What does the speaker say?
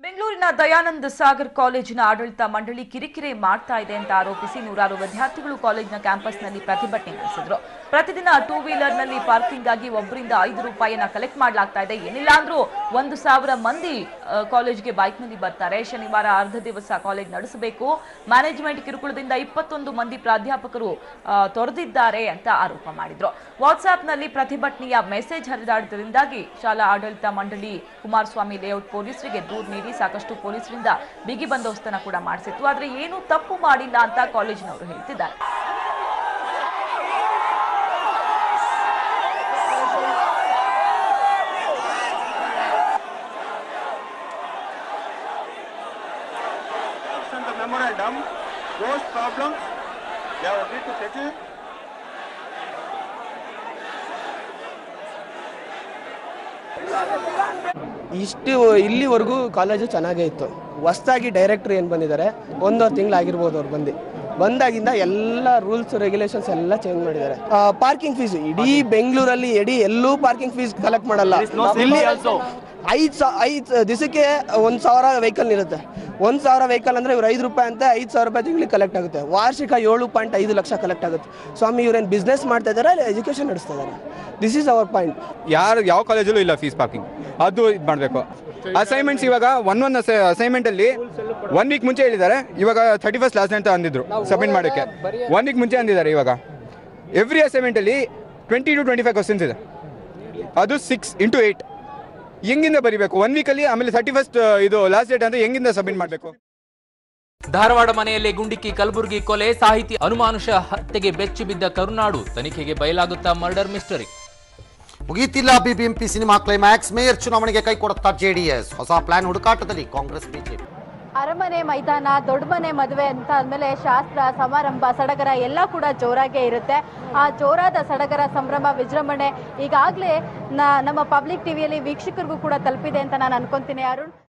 ಬೆಂಗಳೂರಿನ ದಯಾನಂದ ಸಾಗರ್ ಕಾಲೇಜಿನ ಆಡಳಿತ ಮಂಡಳಿ ಕಿರಿಕಿರಿ ಮಾಡ್ತಾ ಇದೆ ಅಂತ ಆರೋಪಿಸಿ ನೂರಾರು ವಿದ್ಯಾರ್ಥಿಗಳು ಕಾಲೇಜಿನ ಕ್ಯಾಂಪಸ್ನಲ್ಲಿ ಪ್ರತಿಭಟನೆ ನಡೆಸಿದ್ರು ಪ್ರತಿದಿನ ಟೂ ವೀಲರ್ನಲ್ಲಿ ಪಾರ್ಕಿಂಗ್ ಆಗಿ ಒಬ್ಬರಿಂದ ಐದು ರೂಪಾಯಿಯನ್ನ ಕಲೆಕ್ಟ್ ಮಾಡಲಾಗ್ತಾ ಇದೆ ಏನಿಲ್ಲ ಅಂದ್ರೂ ಒಂದು ಸಾವಿರ ಮಂದಿ ಆ, ಕಾಲೇಜ್ಗೆ ಬೈಕ್ನಲ್ಲಿ ಬರ್ತಾರೆ ಶನಿವಾರ ಅರ್ಧ ದಿವಸ ಕಾಲೇಜ್ ನಡೆಸಬೇಕು ಮ್ಯಾನೇಜ್ಮೆಂಟ್ ಕಿರುಕುಳದಿಂದ ಇಪ್ಪತ್ತೊಂದು ಮಂದಿ ಪ್ರಾಧ್ಯಾಪಕರು ಆ, ತೊರೆದಿದ್ದಾರೆ ಅಂತ ಆರೋಪ ಮಾಡಿದ್ರು ವಾಟ್ಸ್ಆಪ್ನಲ್ಲಿ ಪ್ರತಿಭಟನೆಯ ಮೆಸೇಜ್ ಹರಿದಾಡಿದ್ರಿಂದಾಗಿ ಶಾಲಾ ಆಡಳಿತ ಮಂಡಳಿ ಕುಮಾರಸ್ವಾಮಿ ಲೇಔಟ್ ಪೊಲೀಸರಿಗೆ ದೂರು ನೀಡಿ ಸಾಕಷ್ಟು ಪೊಲೀಸರಿಂದ ಬಿಗಿ ಬಂದೋಬಸ್ತನ್ನ ಕೂಡ ಮಾಡಿಸಿತ್ತು ಆದ್ರೆ ಏನೂ ತಪ್ಪು ಮಾಡಿಲ್ಲ ಅಂತ ಕಾಲೇಜಿನವರು ಹೇಳ್ತಿದ್ದಾರೆ and the memorandum, those problems, they have agreed to settle. ಇಷ್ಟು ಇಲ್ಲಿವರೆಗೂ ಕಾಲೇಜು ಚೆನ್ನಾಗೇ ಇತ್ತು ಹೊಸ್ದಾಗಿ ಡೈರೆಕ್ಟ್ರ್ ಏನು ಬಂದಿದ್ದಾರೆ ಒಂದೂವರೆ ತಿಂಗಳಾಗಿರ್ಬೋದು ಅವ್ರು ಬಂದು ಬಂದಾಗಿಂದ ಎಲ್ಲ ರೂಲ್ಸ್ ರೆಗ್ಯುಲೇಷನ್ಸ್ ಎಲ್ಲ ಚೇಂಜ್ ಮಾಡಿದ್ದಾರೆ ಪಾರ್ಕಿಂಗ್ ಫೀಸ್ ಇಡೀ ಬೆಂಗಳೂರಲ್ಲಿ ಇಡೀ ಎಲ್ಲೂ ಪಾರ್ಕಿಂಗ್ ಫೀಸ್ ಕಲೆಕ್ಟ್ ಮಾಡಲ್ಲ ಇಲ್ಲಿ ಐದು ಸಾ ಐದು ದಿವಸಕ್ಕೆ ಒಂದು ಸಾವಿರ ವೆಹಿಕಲ್ ಇರುತ್ತೆ ಒಂದು ಸಾವಿರ ವೆಹಿಕಲ್ ಅಂದರೆ ಇವ್ರು ಐದು ರೂಪಾಯಿ ಅಂತ ಐದು ಸಾವಿರ ರೂಪಾಯಿ ತಿಂಗಳಿಗೆ ಕಲೆಕ್ಟ್ ಆಗುತ್ತೆ ವಾರ್ಷಿಕ ಏಳು ಪಾಯಿಂಟ್ ಐದು ಲಕ್ಷ ಕಲೆಕ್ಟ್ ಆಗುತ್ತೆ ಸ್ವಾಮಿ ಇವ್ರೇನು ಬಿಸ್ನೆಸ್ ಮಾಡ್ತಾ ಇದ್ದಾರೆ ಇಲ್ಲ ಎಜುಕೇಷನ್ ನಡೆಸ್ತಾ ಇದ್ದಾರೆ ದಿಸ್ ಈಸ್ ಅವರ್ ಪಾಯಿಂಟ್ ಯಾರು ಯಾವ ಕಾಲೇಜಲ್ಲೂ ಇಲ್ಲ ಫೀಸ್ ಪಾರ್ಕಿಂಗ್ ಅದು ಇದು ಮಾಡಬೇಕು ಅಸೈನ್ಮೆಂಟ್ಸ್ ಇವಾಗ ಒನ್ ಒನ್ ಅಸೈನ್ಮೆಂಟ್ ಅಲ್ಲಿ ಒನ್ ವೀಕ್ ಮುಂಚೆ ಹೇಳಿದ್ದಾರೆ ಇವಾಗ ಥರ್ಟಿ ಫಸ್ಟ್ ಲಾಸ್ಟ್ ಅಂತ ಅಂದಿದ್ರು ಸಬ್ಮಿಟ್ ಮಾಡೋಕ್ಕೆ ಒನ್ ವೀಕ್ ಮುಂಚೆ ಅಂದಿದ್ದಾರೆ ಇವಾಗ ಎವ್ರಿ ಅಸೈನ್ಮೆಂಟ್ ಅಲ್ಲಿ twenty two twenty five questions ಇದೆ ಅದು ಸಿಕ್ಸ್ ಇಂಟು ಏಯ್ಟ್ ಹೆಂಗಿಂದ ಬರಿಬೇಕು ಒನ್ ವೀಕಲ್ಲಿ ಆಮೇಲೆ ಥರ್ಟಿ ಫಸ್ಟ್ ಇದು ಲಾಸ್ಟ್ ಡೇಟ್ ಅಂದ್ರೆ ಹೆಂಗಿಂದ ಸಬ್ಮಿಟ್ ಮಾಡಬೇಕು ಧಾರವಾಡ ಮನೆಯಲ್ಲೇ ಗುಂಡಿಕ್ಕಿ ಕಲಬುರಗಿ ಕೊಲೆ ಸಾಹಿತಿ ಅನುಮಾನುಷ ಹತ್ಯೆಗೆ ಬೆಚ್ಚಿ ಬಿದ್ದ ಕರುನಾಡು ತನಿಖೆಗೆ ಬಯಲಾಗುತ್ತಾ ಮರ್ಡರ್ ಮಿಸ್ಟರಿ ಮುಗಿಯುತ್ತಿಲ್ಲ ಬಿಬಿಎಂಪಿ ಸಿನಿಮಾ ಕ್ಲೈಮ್ಯಾಕ್ಸ್ ಮೇಯರ್ ಚುನಾವಣೆಗೆ ಕೈ ಕೊಡುತ್ತಾ ಜೆಡಿಎಸ್ ಹೊಸ ಪ್ಲಾನ್ ಹುಡುಕಾಟದಲ್ಲಿ ಕಾಂಗ್ರೆಸ್ ಬಿಜೆಪಿ ಅರಮನೆ ಮೈದಾನ ದೊಡ್ಡ ಮನೆ ಮದುವೆ ಅಂತ ಅಂದಮೇಲೆ ಶಾಸ್ತ್ರ ಸಮಾರಂಭ ಸಡಗರ ಎಲ್ಲ ಕೂಡ ಜೋರಾಗೇ ಇರುತ್ತೆ ಆ ಜೋರಾದ ಸಡಗರ ಸಂಭ್ರಮ ವಿಜೃಂಭಣೆ ಈಗಾಗಲೇ ನಮ್ಮ ಪಬ್ಲಿಕ್ ಟಿವಿಯಲ್ಲಿ ವೀಕ್ಷಕರಿಗೂ ಕೂಡ ತಲುಪಿದೆ ಅಂತ ನಾನು ಅನ್ಕೊಂತೀನಿ ಅರುಣ್